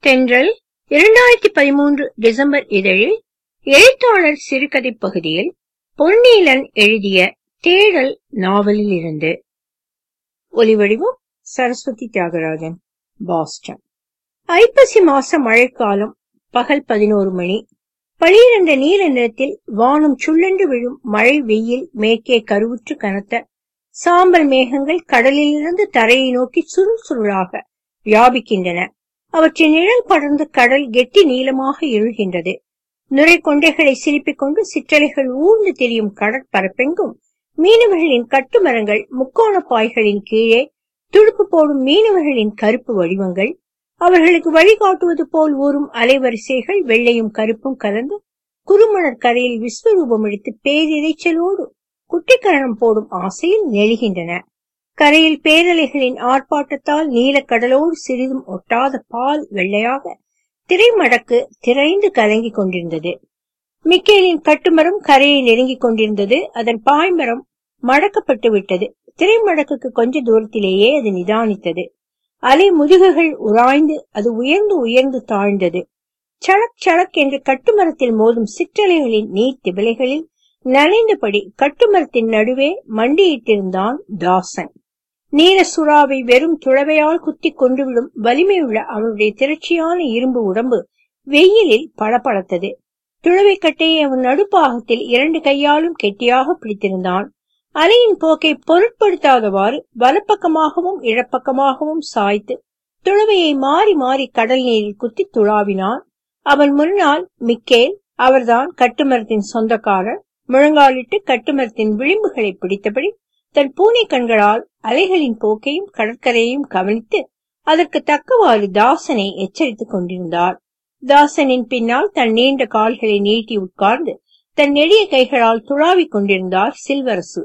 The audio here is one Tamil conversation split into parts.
தென்றல் இரண்டாயிரத்தி பதிமூன்று டிசம்பர் இதழில் எழுத்தாளர் சிறுகதை பகுதியில் பொன்னீலன் எழுதிய தேடல் நாவலில் இருந்து ஒலிவடிவம் சரஸ்வதி தியாகராஜன் பாஸ்டன் ஐப்பசி மாச மழைக்காலம் பகல் பதினோரு மணி பளிரென்ற நீல நிறத்தில் வானம் சுள்ளென்று விழும் மழை வெயில் மேற்கே கருவுற்று கனத்த சாம்பல் மேகங்கள் கடலிலிருந்து தரையை நோக்கி சுருள் சுருளாக வியாபிக்கின்றன அவற்றின் நிழல் படர்ந்து கடல் கெட்டி நீளமாக இருள்கின்றது நுரை கொண்டைகளை சிரிப்பிக் கொண்டு சிற்றலைகள் ஊர்ந்து திரியும் கடற்பரப்பெங்கும் மீனவர்களின் கட்டுமரங்கள் முக்கோண பாய்களின் கீழே துடுப்பு போடும் மீனவர்களின் கருப்பு வடிவங்கள் அவர்களுக்கு வழிகாட்டுவது போல் ஊறும் அலைவரிசைகள் வெள்ளையும் கருப்பும் கலந்து குறுமணர் கரையில் விஸ்வரூபம் எடுத்து பேரிரைச்சலோடு குட்டிக்கரணம் போடும் ஆசையில் நெழுகின்றன கரையில் பேரலைகளின் ஆர்ப்பாட்டத்தால் நீலக்கடலோடு சிறிதும் ஒட்டாத பால் வெள்ளையாக திரைமடக்கு திரைந்து கலங்கிக் கொண்டிருந்தது மிக்கேலின் கட்டுமரம் கரையை நெருங்கிக் கொண்டிருந்தது அதன் பாய்மரம் மடக்கப்பட்டு விட்டது திரைமடக்குக்கு கொஞ்ச தூரத்திலேயே அது நிதானித்தது அலை முதுகுகள் உராய்ந்து அது உயர்ந்து உயர்ந்து தாழ்ந்தது சளக் சளக் என்று கட்டுமரத்தில் மோதும் சிற்றலைகளின் நீர் திபிலைகளில் நனைந்தபடி கட்டுமரத்தின் நடுவே மண்டியிட்டிருந்தான் தாசன் நீல சுறாவை வெறும் துளவையால் குத்தி கொண்டுவிடும் வலிமையுள்ள அவனுடைய திரட்சியான இரும்பு உடம்பு வெயிலில் பளபளத்தது துளவை கட்டையை அவன் நடுப்பாகத்தில் இரண்டு கையாலும் கெட்டியாக பிடித்திருந்தான் அலையின் போக்கை பொருட்படுத்தாதவாறு வலப்பக்கமாகவும் இடப்பக்கமாகவும் சாய்த்து துளவையை மாறி மாறி கடல் நீரில் குத்தி துளாவினான் அவன் முன்னால் மிக்கேல் அவர்தான் கட்டுமரத்தின் சொந்தக்காரர் முழங்காலிட்டு கட்டுமரத்தின் விளிம்புகளை பிடித்தபடி தன் பூனை கண்களால் அலைகளின் போக்கையும் கடற்கரையையும் கவனித்து அதற்கு தக்கவாறு தாசனை எச்சரித்துக் கொண்டிருந்தார் தாசனின் பின்னால் தன் நீண்ட கால்களை நீட்டி உட்கார்ந்து தன் நெடிய கைகளால் துளாவிக் கொண்டிருந்தார் சில்வரசு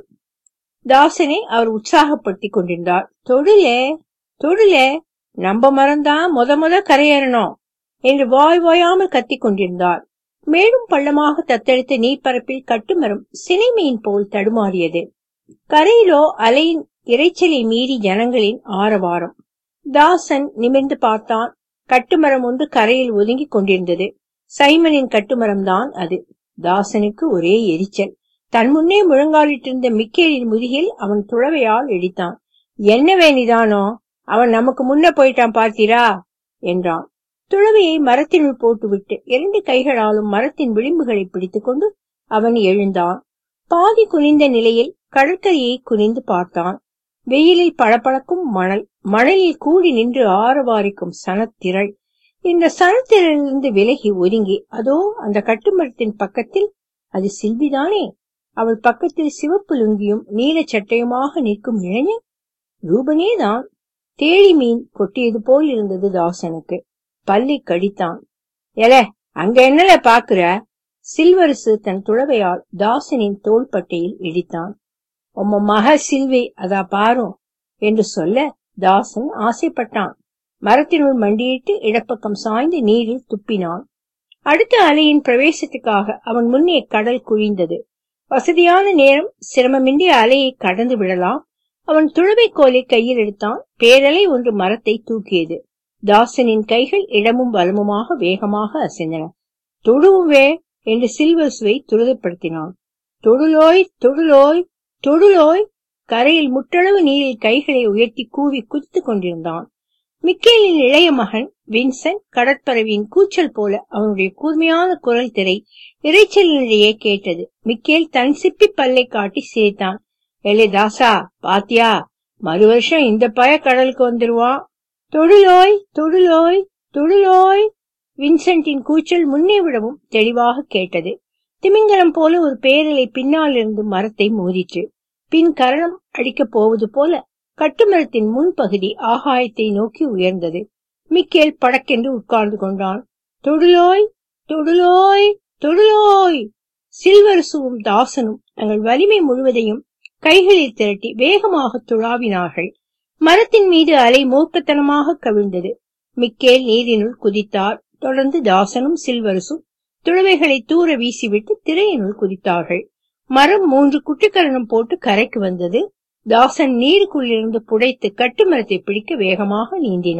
தாசனை அவர் உற்சாகப்படுத்திக் கொண்டிருந்தார் தொழிலே தொழிலே நம்ப மரம்தான் முத முத கரையேறணும் என்று வாய் வாயாமல் கத்திக் கொண்டிருந்தார் மேலும் பள்ளமாக தத்தெடுத்த நீர்ப்பரப்பில் கட்டுமரம் சினைமையின் போல் தடுமாறியது கரையிலோ அலையின் இறைச்சலை மீறி ஜனங்களின் ஆரவாரம் தாசன் நிமிர்ந்து பார்த்தான் கட்டுமரம் ஒன்று கரையில் ஒதுங்கிக் கொண்டிருந்தது சைமனின் கட்டுமரம் தான் அது தாசனுக்கு ஒரே எரிச்சல் தன் முன்னே முழங்காலிட்டிருந்த மிக்கேலின் முதுகில் அவன் துளவையால் இடித்தான் என்னவே நிதானோ அவன் நமக்கு முன்ன போயிட்டான் பார்த்தீரா என்றான் துளவையை மரத்தினுள் போட்டுவிட்டு இரண்டு கைகளாலும் மரத்தின் விளிம்புகளை பிடித்துக்கொண்டு அவன் எழுந்தான் பாதி குனிந்த நிலையில் கடற்கரையை குனிந்து பார்த்தான் வெயிலில் பளபளக்கும் மணல் மணலில் கூடி நின்று ஆரவாரிக்கும் சனத்திரள் இந்த சனத்திரளிலிருந்து விலகி ஒதுங்கி அதோ அந்த கட்டுமரத்தின் பக்கத்தில் அது சில்விதானே அவள் பக்கத்தில் சிவப்பு லுங்கியும் நீல சட்டையுமாக நிற்கும் இளைஞன் ரூபனேதான் தேடி மீன் கொட்டியது போல் இருந்தது தாசனுக்கு பல்லை கடித்தான் எல அங்க என்னல பாக்குற சில்வரசு தன் துளவையால் தாசனின் தோள்பட்டையில் இடித்தான் உம்ம மக சில்வி அதா பாரும் என்று சொல்ல தாசன் ஆசைப்பட்டான் மரத்தினுள் மண்டியிட்டு இடப்பக்கம் சாய்ந்து நீரில் துப்பினான் அடுத்த அலையின் பிரவேசத்துக்காக அவன் முன்னே கடல் குழிந்தது வசதியான நேரம் சிரமமின்றி அலையை கடந்து விடலாம் அவன் துளவை கோலை கையில் எடுத்தான் பேரலை ஒன்று மரத்தை தூக்கியது தாசனின் கைகள் இடமும் வலமுமாக வேகமாக அசைந்தன தொடுவே என்று சில்வர்சுவை துரிதப்படுத்தினான் தொடுலோய் தொடுலோய் தொடுலோய் கரையில் முற்றளவு நீரில் கைகளை உயர்த்தி கூவி குதித்துக் கொண்டிருந்தான் மிக்கேலின் இளைய மகன் வின்சென்ட் கடற்பறவையின் கூச்சல் போல அவனுடைய கூர்மையான குரல் திரை இறைச்சலினிடையே கேட்டது மிக்கேல் தன் சிப்பி பல்லை காட்டி சிரித்தான் எலே தாசா பாத்தியா மறு வருஷம் இந்த பய கடலுக்கு வந்துருவான் தொடுலோய் தொடுலோய் தொடுலோய் வின்சென்டின் கூச்சல் முன்னே விடவும் தெளிவாக கேட்டது திமிங்கலம் போல ஒரு பேரலை பின்னால் இருந்து மரத்தை மோதிற்று பின் கரணம் அடிக்கப் போவது போல கட்டுமரத்தின் முன்பகுதி ஆகாயத்தை நோக்கி உயர்ந்தது மிக்கேல் படக்கென்று உட்கார்ந்து கொண்டான் தொடுலோய் தொடுலோய் தொடுலோய் சில்வரசுவும் தாசனும் தங்கள் வலிமை முழுவதையும் கைகளில் திரட்டி வேகமாக துளாவினார்கள் மரத்தின் மீது அலை மூர்க்கத்தனமாக கவிழ்ந்தது மிக்கேல் நீரினுள் குதித்தார் தொடர்ந்து தாசனும் சில்வரசும் துளவைகளை தூர வீசிவிட்டு திரையினுள் குதித்தார்கள் மரம் மூன்று குட்டிக்கரணம் போட்டு கரைக்கு வந்தது தாசன் நீருக்குள்ளிருந்து புடைத்து கட்டுமரத்தை பிடிக்க வேகமாக நீந்தினான்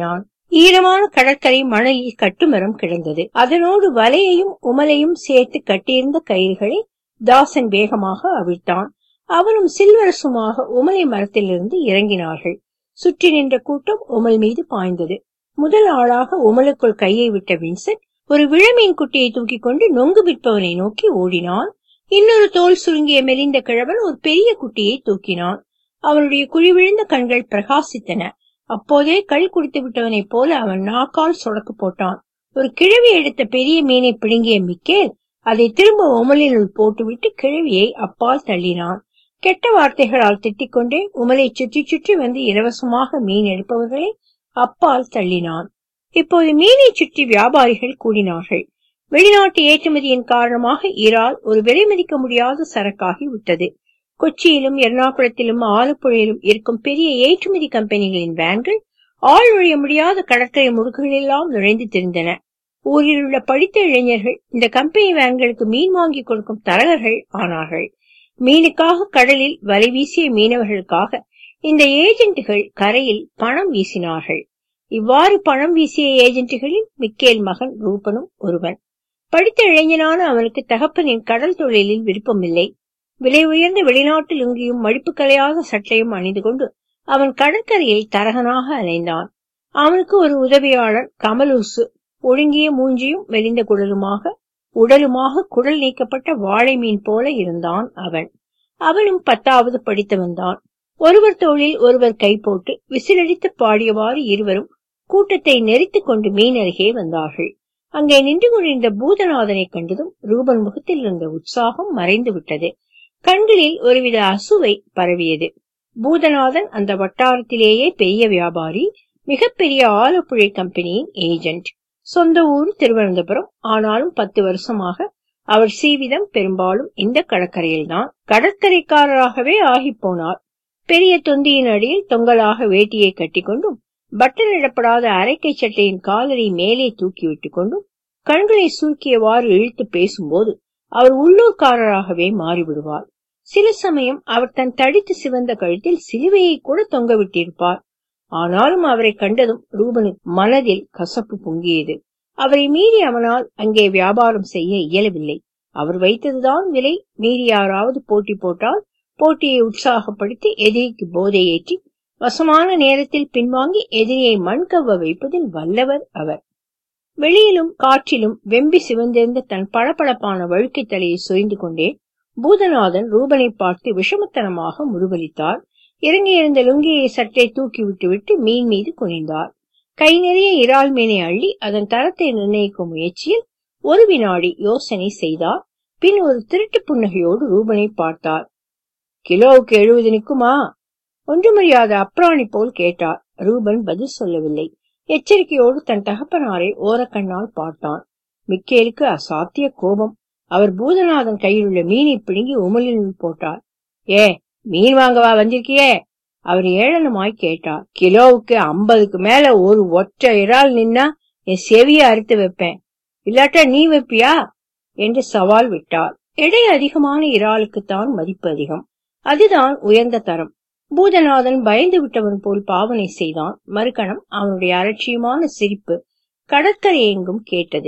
ஈரமான கடற்கரை மணலில் கட்டுமரம் கிடந்தது அதனோடு வலையையும் உமலையும் சேர்த்து கட்டியிருந்த கயிறுகளை தாசன் வேகமாக அவிழ்த்தான் அவரும் சில்வரசுமாக உமலை மரத்திலிருந்து இறங்கினார்கள் சுற்றி நின்ற கூட்டம் உமல் மீது பாய்ந்தது முதல் ஆளாக உமலுக்குள் கையை விட்ட வின்சென்ட் ஒரு விழமீன் குட்டியை தூக்கி கொண்டு நொங்கு விற்பவனை நோக்கி ஓடினான் இன்னொரு தோல் சுருங்கிய மெலிந்த கிழவன் ஒரு பெரிய குட்டியை தூக்கினான் அவனுடைய குழிவிழுந்த கண்கள் பிரகாசித்தன அப்போதே கள் குடித்து விட்டவனைப் போல அவன் நாக்கால் சொடக்கு போட்டான் ஒரு கிழவி எடுத்த பெரிய மீனை பிடுங்கிய மிக்கேல் அதை திரும்ப உமலினுள் போட்டுவிட்டு கிழவியை அப்பால் தள்ளினான் கெட்ட வார்த்தைகளால் திட்டிக்கொண்டே உமலை சுற்றி சுற்றி வந்து இலவசமாக மீன் எடுப்பவர்களை அப்பால் தள்ளினான் இப்போது மீனை சுற்றி வியாபாரிகள் கூடினார்கள் வெளிநாட்டு ஏற்றுமதியின் காரணமாக இறால் ஒரு விலை மதிக்க முடியாத சரக்காகி விட்டது கொச்சியிலும் எர்ணாகுளத்திலும் ஆலப்புழையிலும் இருக்கும் பெரிய ஏற்றுமதி கம்பெனிகளின் வேன்கள் ஆள் நுழைய முடியாத கடற்கரை முடுக்குகளெல்லாம் நுழைந்து திரிந்தன ஊரில் உள்ள படித்த இளைஞர்கள் இந்த கம்பெனி வேன்களுக்கு மீன் வாங்கி கொடுக்கும் தரகர்கள் ஆனார்கள் மீனுக்காக கடலில் வலை வீசிய மீனவர்களுக்காக இந்த ஏஜென்ட்டுகள் கரையில் பணம் வீசினார்கள் இவ்வாறு பணம் வீசிய ஏஜென்ட்டுகளில் மிக்கேல் மகன் ரூபனும் ஒருவன் படித்த இளைஞனான அவனுக்கு தகப்பனின் கடல் தொழிலில் விருப்பமில்லை விலை உயர்ந்த வெளிநாட்டு லுங்கியும் மடிப்பு கலையாத சட்டையும் அணிந்து கொண்டு அவன் கடற்கரையில் தரகனாக அலைந்தான் அவனுக்கு ஒரு உதவியாளர் கமலூசு ஒழுங்கிய மூஞ்சியும் மெலிந்த குடலுமாக உடலுமாக குடல் நீக்கப்பட்ட வாழை மீன் போல இருந்தான் அவன் அவனும் பத்தாவது படித்தவன்தான் ஒருவர் தோளில் ஒருவர் கை போட்டு விசிலடித்து பாடியவாறு இருவரும் கூட்டத்தை நெறித்துக் கொண்டு மீன் அருகே வந்தார்கள் அங்கே நின்று கொண்டிருந்த பூதநாதனை கண்டதும் ரூபன் முகத்தில் இருந்த உற்சாகம் மறைந்து விட்டது கண்களில் ஒருவித அசுவை பரவியது பூதநாதன் அந்த வட்டாரத்திலேயே பெரிய வியாபாரி மிகப்பெரிய ஆலப்புழை கம்பெனியின் ஏஜென்ட் சொந்த ஊர் திருவனந்தபுரம் ஆனாலும் பத்து வருஷமாக அவர் சீவிதம் பெரும்பாலும் இந்த கடற்கரையில்தான் கடற்கரைக்காரராகவே ஆகி போனார் பெரிய தொந்தியின் அடியில் தொங்கலாக வேட்டியை கட்டிக்கொண்டும் பட்டனிடப்படாத அரைக்கை சட்டையின் காலரை மேலே தூக்கி விட்டுக் கொண்டும் கண்களை சுருக்கியவாறு இழுத்து பேசும்போது அவர் உள்ளூர்காரராகவே மாறிவிடுவார் சில சமயம் அவர் தன் தடித்து சிவந்த கழுத்தில் சிலுவையை கூட தொங்க விட்டிருப்பார் ஆனாலும் அவரை கண்டதும் ரூபனுக்கு மனதில் கசப்பு பொங்கியது அவரை மீறி அவனால் அங்கே வியாபாரம் செய்ய இயலவில்லை அவர் வைத்ததுதான் விலை மீறி யாராவது போட்டி போட்டால் போட்டியை உற்சாகப்படுத்தி எதிரிக்கு போதை ஏற்றி வசமான நேரத்தில் பின்வாங்கி எதிரியை மண்கவ்வ வைப்பதில் வல்லவர் அவர் வெளியிலும் காற்றிலும் வெம்பி சிவந்திருந்த தன் பளபளப்பான வழுக்கை தலையை சொரிந்து கொண்டே பூதநாதன் ரூபனை பார்த்து விஷமத்தனமாக முருவலித்தார் இறங்கியிருந்த லுங்கியை சற்றே தூக்கி விட்டுவிட்டு மீன் மீது குனிந்தார் கை நிறைய இறால் மீனை அள்ளி அதன் தரத்தை நிர்ணயிக்கும் முயற்சியில் ஒரு வினாடி யோசனை செய்தார் பின் ஒரு திருட்டு புன்னகையோடு ரூபனை பார்த்தார் கிலோவுக்கு எழுபது நிக்குமா ஒன்றுமறியாத அப்ராணி போல் கேட்டார் ரூபன் பதில் சொல்லவில்லை எச்சரிக்கையோடு தன் தகப்பனாரை ஓரக்கண்ணால் பார்த்தான் மிக்கேலுக்கு அசாத்திய கோபம் அவர் பூதநாதன் கையில் உள்ள மீனை பிடுங்கி உமலில் போட்டார் ஏ மீன் வாங்கவா வந்திருக்கியே அவர் ஏளனமாய் கேட்டார் கிலோவுக்கு ஐம்பதுக்கு மேல ஒரு ஒற்றை இறால் நின்னா என் செவிய அறுத்து வைப்பேன் இல்லாட்டா நீ வைப்பியா என்று சவால் விட்டார் எடை அதிகமான இறாலுக்குத்தான் மதிப்பு அதிகம் அதுதான் உயர்ந்த தரம் பூதநாதன் பயந்து விட்டவன் போல் பாவனை செய்தான் மறுகணம் அவனுடைய அலட்சியமான சிரிப்பு கடற்கரை எங்கும் கேட்டது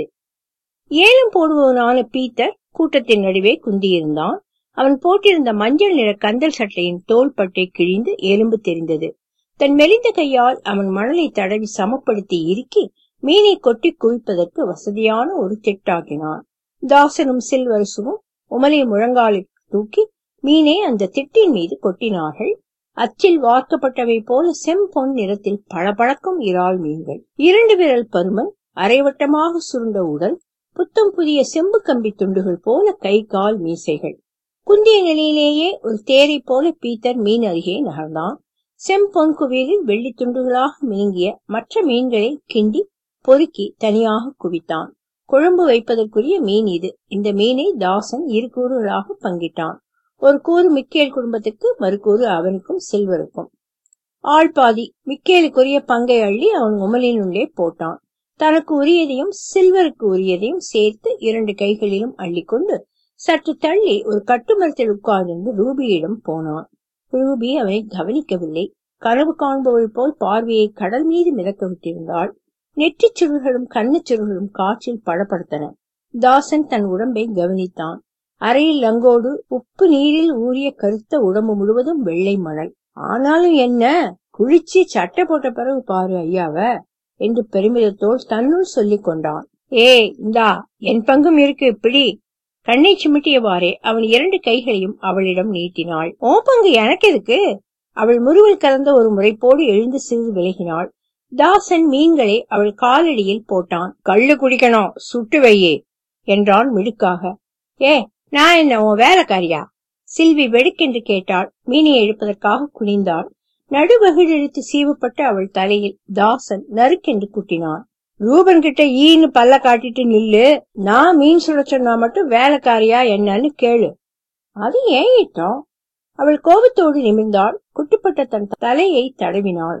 ஏலம் போடுபவனான பீத்தர் கூட்டத்தின் நடுவே குந்தியிருந்தான் அவன் போட்டிருந்த மஞ்சள் நிற கந்தல் சட்டையின் தோள்பட்டை கிழிந்து எலும்பு தெரிந்தது தன் மெலிந்த கையால் அவன் மணலை தடவி சமப்படுத்தி இறுக்கி மீனை கொட்டி குவிப்பதற்கு வசதியான ஒரு திட்டாக்கினான் தாசனும் சில்வரசும் உமலை முழங்காலில் தூக்கி மீனை அந்த திட்டின் மீது கொட்டினார்கள் அச்சில் வார்க்கப்பட்டவை போல செம்பொன் நிறத்தில் பளபளக்கும் இறால் மீன்கள் இரண்டு விரல் பருமன் அரைவட்டமாக சுருண்ட உடல் புத்தம் புதிய செம்பு கம்பி துண்டுகள் போல கை கால் மீசைகள் குந்திய நிலையிலேயே ஒரு தேரை போல பீத்தர் மீன் அருகே நகர்ந்தான் செம்பொன் குவியலில் வெள்ளி துண்டுகளாக மினுங்கிய மற்ற மீன்களை கிண்டி பொறுக்கி தனியாக குவித்தான் குழம்பு வைப்பதற்குரிய மீன் இது இந்த மீனை தாசன் இரு கூறுகளாக பங்கிட்டான் ஒரு கூறு மிக்கேல் குடும்பத்துக்கு மறுக்கூறு அவனுக்கும் சில்வருக்கும் ஆள் பாதி மிக்கேலுக்குரிய பங்கை அள்ளி அவன் உமலினுள்ளே போட்டான் தனக்கு உரியதையும் சில்வருக்கு உரியதையும் சேர்த்து இரண்டு கைகளிலும் அள்ளிக்கொண்டு சற்று தள்ளி ஒரு கட்டுமரத்தில் உட்கார்ந்திருந்து ரூபியிடம் போனான் ரூபி அவனை கவனிக்கவில்லை கனவு காண்பவள் போல் பார்வையை கடல் மீது மிதக்க விட்டிருந்தாள் நெற்றிச் சுருள்களும் கண்ணுச் சுருள்களும் காற்றில் படப்படுத்தன தாசன் தன் உடம்பை கவனித்தான் அறையில் லங்கோடு உப்பு நீரில் ஊறிய கருத்த உடம்பு முழுவதும் வெள்ளை மணல் ஆனாலும் என்ன குளிச்சு சட்டை போட்ட பிறகு பாரு ஐயாவ என்று பெருமிதத்தோடு தன்னுள் சொல்லிக் கொண்டான் ஏய் இந்தா என் பங்கும் இருக்கு பிடி கண்ணை சிமிட்டியவாறே அவன் இரண்டு கைகளையும் அவளிடம் நீட்டினாள் ஓ பங்கு எனக்கு எதுக்கு அவள் முருவில் கலந்த ஒரு முறைப்போடு எழுந்து சிறிது விலகினாள் தாசன் மீன்களை அவள் காலடியில் போட்டான் கள்ளு குடிக்கணும் சுட்டு வையே என்றான் மிடுக்காக ஏ நான் என்ன உன் வேலைக்காரியா சில்வி வெடுக்கென்று கேட்டாள் மீனை எழுப்பதற்காக குனிந்தாள் நடுவகிழெழுத்து சீவப்பட்ட அவள் தலையில் தாசன் நறுக்கென்று குட்டினான் ரூபன் கிட்ட ஈன்னு பல்ல காட்டிட்டு நில்லு நான் மீன் சுட சொன்னா மட்டும் வேலைக்காரியா என்னன்னு கேளு அது ஏன் இட்டம் அவள் கோபத்தோடு நிமிர்ந்தாள் குட்டுப்பட்ட தன் தலையை தடவினாள்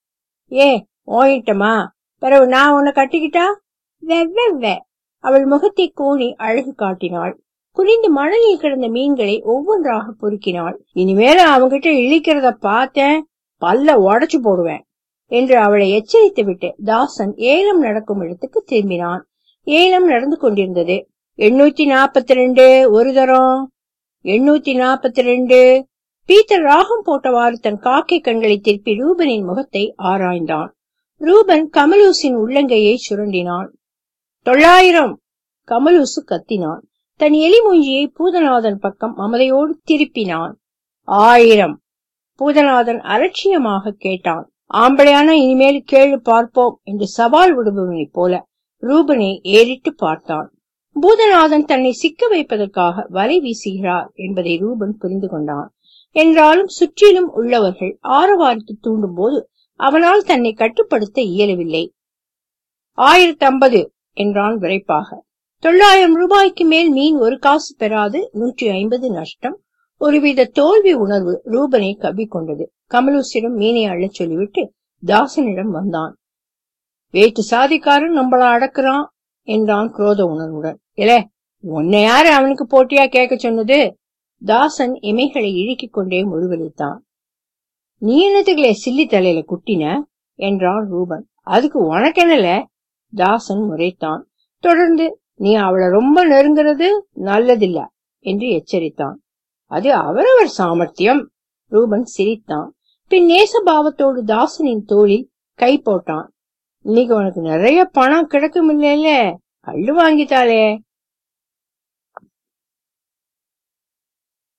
ஏ ஓயிட்டமா பிறகு நான் உன்னை கட்டிக்கிட்டா வெவ்வெவ்வே அவள் முகத்தை கோணி அழகு காட்டினாள் குனிந்து மணலில் கிடந்த மீன்களை ஒவ்வொன்றாக பொறுக்கினாள் இனிமேல அவங்கிட்ட இழிக்கிறத பார்த்தேன் பல்ல உடைச்சு போடுவேன் என்று அவளை எச்சரித்து விட்டு தாசன் ஏலம் நடக்கும் இடத்துக்கு திரும்பினான் ஏலம் நடந்து கொண்டிருந்தது எண்ணூத்தி நாற்பத்தி ரெண்டு ஒரு தரம் எண்ணூத்தி நாற்பத்தி ரெண்டு பீத்தர் ராகம் போட்டவாறு தன் காக்கை கண்களை திருப்பி ரூபனின் முகத்தை ஆராய்ந்தான் ரூபன் கமலூசின் உள்ளங்கையை சுரண்டினான் தொள்ளாயிரம் கமலூசு கத்தினான் தன் எலிமூஞ்சியை பூதநாதன் பக்கம் மமதையோடு திருப்பினான் ஆயிரம் பூதநாதன் அலட்சியமாக கேட்டான் ஆம்பளையான இனிமேல் கேளு பார்ப்போம் என்று சவால் விடுபவனைப் போல ரூபனை ஏறிட்டு பார்த்தான் பூதநாதன் தன்னை சிக்க வைப்பதற்காக வலை வீசுகிறார் என்பதை ரூபன் புரிந்து கொண்டான் என்றாலும் சுற்றிலும் உள்ளவர்கள் ஆரவாரித்து தூண்டும் போது அவனால் தன்னை கட்டுப்படுத்த இயலவில்லை ஆயிரத்தி ஐம்பது என்றான் விரைப்பாக தொள்ளாயிரம் ரூபாய்க்கு மேல் மீன் ஒரு காசு பெறாது நூற்றி ஐம்பது நஷ்டம் ஒருவித தோல்வி உணர்வு ரூபனை கவ்விக்கொண்டது கமலூசிடம் மீனை அள்ளச் சொல்லிவிட்டு தாசனிடம் வந்தான் வேட்டு சாதிக்காரன் நம்மள அடக்குறான் என்றான் குரோத உணர்வுடன் இல உன்னை யாரு அவனுக்கு போட்டியா கேட்க சொன்னது தாசன் இமைகளை இழுக்கிக் கொண்டே முருவலித்தான் நீ என்னத்துக்குலே சில்லி தலையில குட்டின என்றான் ரூபன் அதுக்கு உனக்கென்னல தாசன் முறைத்தான் தொடர்ந்து நீ அவளை ரொம்ப நெருங்குறது நல்லதில்ல என்று எச்சரித்தான் அது அவரவர் சாமர்த்தியம் ரூபன் சிரித்தான் பின் நேசபாவத்தோடு தாசனின் தோளில் கை போட்டான் இன்னைக்கு உனக்கு நிறைய பணம் கிடைக்கும் இல்லையில கள்ளு வாங்கிட்டாளே